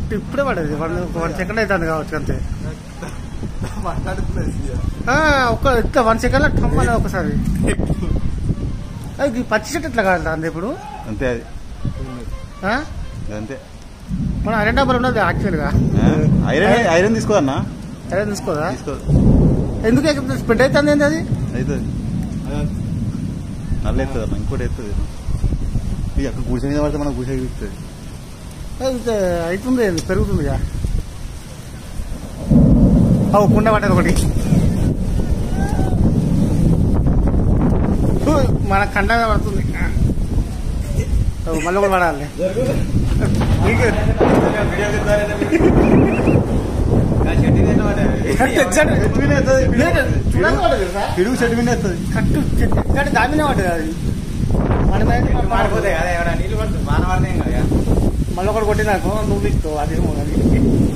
Correct ఇప్పుడే పడేది one ఒక వన్ సెకండ్ అవుతుంది కావచ్చు అంతే మాట్లాడుతున్నది ఆ, ఒక్క ఇట్లా వన్ సెకండ్ లో టమ్మని ఒకసారి అది ఈ పచ్చి చెట్టు ఎట్లా కాదు అంది ఇప్పుడు అంతే అది ఆ? అంతే మన ఐరన్ డబ్బర్ ఉన్నది యాక్చువల్గా ఐరన్ ఐరన్ తీసుకోదన్నా ఐరన్ తీసుకోదా తీసుకో ఎందుకు స్ప్రెడ్ అవుతుంది ఏంది అది అవుతుంది నల్ల ఎత్తుంది అన్న ఇంకోటి ఎత్తుంది ఇక అక్కడ గుడిసె మీద పడితే మనం గుడిసె ఇస్తుంది అది ఇట్లా అవుతుంది ఏంది, పెరుగుతుంది ఇక అవు కుండ పడ్డది ఒకటి హూ, మన కండ పడుతుంది అవు, మళ్ళీ ఒకటి పడాలి పిడుగు చెట్టు మీద ఎత్తుంది కట్టు చెట్టు దాని మీద పడ్డది అది మన మీద మాడిపోతాయి కదా ఎవడ నీళ్ళు పడుతుంది వాన పడితే ఏం కదా మళ్ళీ ఒకటి కొట్టినాకో నువ్వు ఇస్తావు అది ఏమో అది